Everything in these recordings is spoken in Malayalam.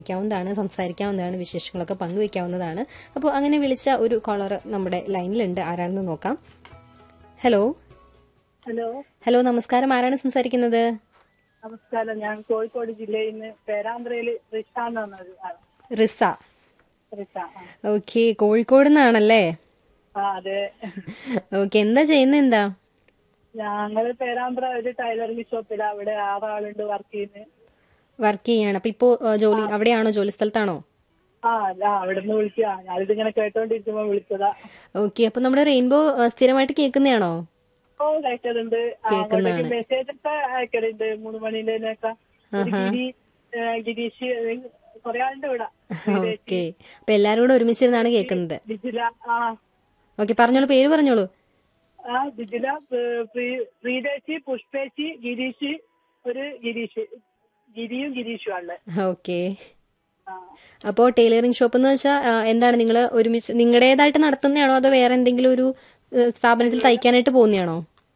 ാവുന്നതാണ് സംസാരിക്കാവുന്നതാണ് വിശേഷങ്ങളൊക്കെ പങ്കുവെക്കാവുന്നതാണ് അപ്പോൾ അങ്ങനെ വിളിച്ച ഒരു കോളർ നമ്മുടെ ലൈനിലുണ്ട് ആരാണെന്ന് നോക്കാം ഹലോ ഹലോ ഹലോ നമസ്കാരം ആരാണ് സംസാരിക്കുന്നത് നമസ്കാരം ഞാൻ കോഴിക്കോട് ജില്ലയിൽ നിന്ന് പേരാമ്പ്രയില് റിഷാന്ന് പറഞ്ഞൊരു ആള് റിസ റിഷ ആ. ഓക്കെ കോഴിക്കോട് നിന്നാണല്ലേ ആ അതെ ഓക്കെ എന്താ ചെയ്യുന്നത് എന്താ ഞങ്ങള് പേരാമ്പ്ര ഒരു ടൈലറിംഗ് ഷോപ്പിലാ അവിടെ ആറാളുണ്ട് വർക്ക് ചെയ്യുന്നത് വർക്ക് ചെയ്യാണ് അപ്പൊ ഇപ്പോ ഏ, ജോലി അവിടെയാണോ ജോലി സ്ഥലത്താണോ ആ അല്ല അവിടെ നിന്ന് വിളിക്കുക ഞാനിതിങ്ങനെ കേട്ടോണ്ടിരിക്കുമ്പോ വിളിച്ചതാ ഓക്കെ അപ്പൊ നമ്മുടെ റെയിൻബോ ഏ, സ്ഥിരമായിട്ട് കേൾക്കുന്നതാണോ ഓ കേൾക്കലുണ്ട് അങ്ങോട്ടേക്ക് മെസ്സേജ് ഒക്കെ അയക്കലുണ്ട് മൂന്ന് മണീന്റെയൊക്കെ ഗിരി ഏ, ഗിരീഷ് കൊറേ ആളുണ്ട് ഇവിടെ ഓക്കെ അപ്പൊ എല്ലാരും കൂടെ ഒരുമിച്ചിരുന്നാണ് കേൾക്കുന്നത് ബിജില ആ ഓക്കെ പറഞ്ഞോളൂ പേര് പറഞ്ഞോളൂ ആ ബിജില ഏ, പ്രീ- പ്രീതേച്ചി പുഷ്പേച്ചി ഗിരീഷ് ഒരു ഗിരീഷ് ഗിരിയും ഗിരീഷും ആണ് ഓക്കെ ആ. അപ്പോൾ ടൈലറിംഗ് ഷോപ്പ് എന്ന് വെച്ചാൽ എന്താണ് നിങ്ങൾ ഒരുമിച്ച് നിങ്ങളുടേതായിട്ട് നടത്തുന്നതാണോ അതോ വേറെ എന്തെങ്കിലും ഒരു ഏ, സ്ഥാപനത്തിൽ തയ്ക്കാനായിട്ട് പോകുന്നതാണോ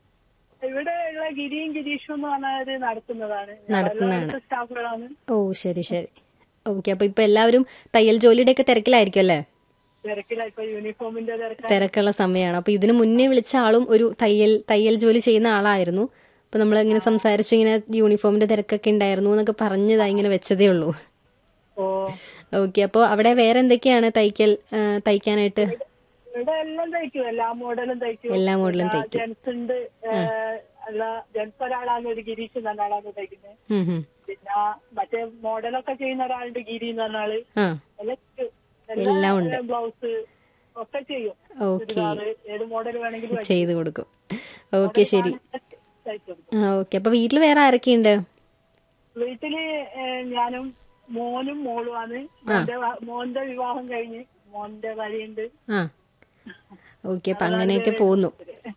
ഇവിടെ ഉള്ള ഗിരിയും ഗിരീഷും എന്ന് പറഞ്ഞവര് നടത്തുന്നതാണ് നടത്തുന്നതാണ്. ഞങ്ങളെല്ലാം സ്റ്റാഫുകളാണ് ഓ ശരി ശരി ഓക്കെ അപ്പൊ ഇപ്പൊ എല്ലാവരും തയ്യൽ ജോലിയുടെ ഒക്കെ തിരക്കിലായിരിക്കും അല്ലേ തിരക്കില ഇപ്പൊ യൂണിഫോമിന്റെ തിരക്കാണ് തിരക്കുള്ള സമയമാണ് അപ്പൊ ഇതിനു മുന്നേ വിളിച്ച ആളും ഒരു തയ്യൽ തയ്യൽ ജോലി ചെയ്യുന്ന ആളായിരുന്നു അപ്പൊ നമ്മൾ ഇങ്ങനെ സംസാരിച്ച് ഇങ്ങനെ യൂണിഫോമിന്റെ തിരക്കൊക്കെ ഉണ്ടായിരുന്നു എന്നൊക്കെ പറഞ്ഞതാ ഇങ്ങനെ വെച്ചതേ ഉള്ളൂ ഓ ഓക്കെ അപ്പോൾ അവിടെ വേറെ എന്തൊക്കെയാണ് തയ്ക്കൽ ആ, തയ്ക്കാനായിട്ട് ഇവിടെ എല്ലാം തയ്ക്കും എല്ലാ മോഡലും തയ്ക്കും എല്ലാ മോഡലും തയ്ക്കും ജെൻസ് ഉണ്ട് അല്ല ജെൻസ് ഒരാളാണ് ഒരു ഗിരീഷ് എന്ന ആളാണ് തയ്ക്കുന്നത് ഉം, ഉം. പിന്നെ മറ്റേ മോഡലൊക്കെ ചെയ്യുന്ന ഒരാളുണ്ട് ഗിരി എന്ന് പറഞ്ഞ ആള് ആ എല്ലാം ചെയ്യും. എല്ലാം ഉണ്ട്. ബ്ലൗസ് ഒക്കെ ചെയ്യും ഓക്കെ ചുരിദാറ് ഏത് മോഡൽ വേണമെങ്കിലും ചെയ്തു കൊടുക്കും ഓക്കെ ശരി തയ്ച്ചു കൊടുക്കും. ആ ഓക്കെ അപ്പൊ വീട്ടിൽ വേറെ ആരൊക്കെയുണ്ട് വീട്ടില് ഏഹ്, ഞാനും മോനും മോളുമാണ് മോന്റെ വ- മോന്റെ വിവാഹം കഴിഞ്ഞ് മോന്റെ ഭാര്യയുണ്ട് ആ ഓക്കെ അപ്പൊ അങ്ങനെയൊക്കെ പോകുന്നു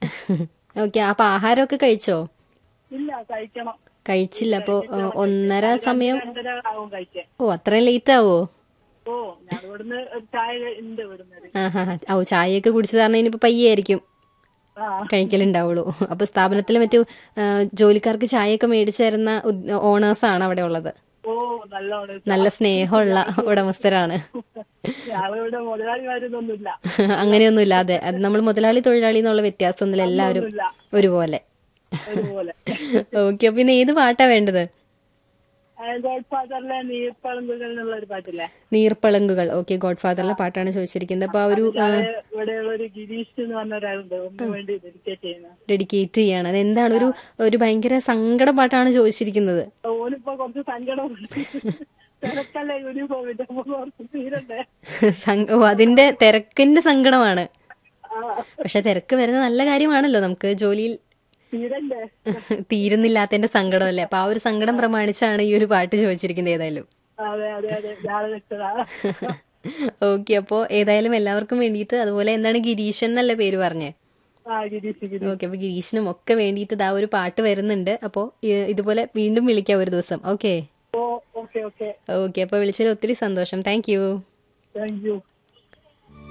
ഓക്കെ അപ്പൊ ആഹാരമൊക്കെ കഴിച്ചോ ഇല്ല കഴിക്കണം കഴിച്ചില്ല അപ്പൊ ആ, ഒന്നര സമയം രണ്ടര ആവും കഴിക്കാൻ ഓ അത്രയും ലേറ്റ് ആവോ ഓ ഞാൻ ഇവിടുന്ന് ഒരു ചായ ഉണ്ട് ഇവിടുന്ന് ആഹാ ഓ ചായയൊക്കെ കുടിച്ചു കാരണം ഇനിയിപ്പോ പയ്യായിരിക്കും ആ കഴിക്കലുണ്ടാവുള്ളൂ അപ്പൊ സ്ഥാപനത്തിൽ മറ്റു ആ, ജോലിക്കാർക്ക് ചായയൊക്കെ മേടിച്ചു തരുന്ന ഓണേഴ്സ് ആണ് അവിടെ ഉള്ളത് ഓ നല്ലോണം നല്ല സ്നേഹമുള്ള ഉടമസ്ഥരാണ് ഞങ്ങളിവിടെ മുതലാളിമാരൊന്നുമില്ല അങ്ങനെയൊന്നുമില്ല അതെ അത് നമ്മൾ മുതലാളി തൊഴിലാളി എന്നുള്ള വ്യത്യാസമൊന്നുമില്ല എല്ലാവരും ഒന്നുമില്ല ഒരുപോലെ ഒരുപോലെ ഓക്കെ അപ്പൊ ഇന്ന് ഏത് പാട്ടാ വേണ്ടത് ഗോഡ് ഫാദറിലെ നീർപ്പളമ്പുകൾ എന്നുള്ള ഒരു പാട്ടില്ലേ നീർപ്പളങ്കുകൾ ഓക്കെ ഗോഡ് ഫാദറിലെ പാട്ടാണ് ചോദിച്ചിരിക്കുന്നത് അപ്പൊ ആ ഒരു അത് ഇവിടെയുള്ള ഒരു ഗിരീഷ് എന്ന് പറഞ്ഞ ഒരാളുണ്ട് ഒന്നിനു വേണ്ടി ഡെഡിക്കേറ്റ് ചെയ്യുന്ന ഡെഡിക്കേറ്റ് ചെയ്യാണ് അത് എന്താണ് ഒരു ഒരു ഭയങ്കര സങ്കട പാട്ടാണ് ചോദിച്ചിരിക്കുന്നത് ഓനിപ്പോ കുറച്ച് സങ്കടം തിരക്കല്ല യൂണിഫോമിന്റെ അപ്പൊ കുറച്ച് തീരണ്ടേ സങ്ക- ഓ അതിന്റെ തിരക്കിന്റെ സങ്കടമാണ് ആ പക്ഷെ തിരക്ക് വരുന്ന നല്ല കാര്യമാണല്ലോ നമുക്ക് ജോലിയിൽ തീരണ്ടേ തീരുന്നില്ലാത്തതിന്റെ സങ്കടമല്ലേ അപ്പൊ ആ ഒരു സങ്കടം പ്രമാണിച്ചാണ് ഈ ഒരു പാട്ട് ചോദിച്ചിരിക്കുന്നത് ഏതായാലും അതെ അതെ അതെ നാളെ വെച്ചതാ ഓക്കെ അപ്പോ ഏതായാലും എല്ലാവർക്കും വേണ്ടിയിട്ട് അതുപോലെ എന്താണ് ഗിരീഷൻ എന്നല്ലേ പേര് പറഞ്ഞേ ആ ഗിരീഷ് ഗിരീഷ് ഓക്കെ അപ്പൊ ഗിരീഷിനും ഒക്കെ വേണ്ടിയിട്ട് ഇതാ ഒരു പാട്ട് വരുന്നുണ്ട് അപ്പോ ഇ- ഇതുപോലെ വീണ്ടും വിളിക്കാം ഒരു ദിവസം okay oh okay okay okay അപ്പൊ വിളിച്ചതിൽ ഒത്തിരി സന്തോഷം താങ്ക് യു താങ്ക് യു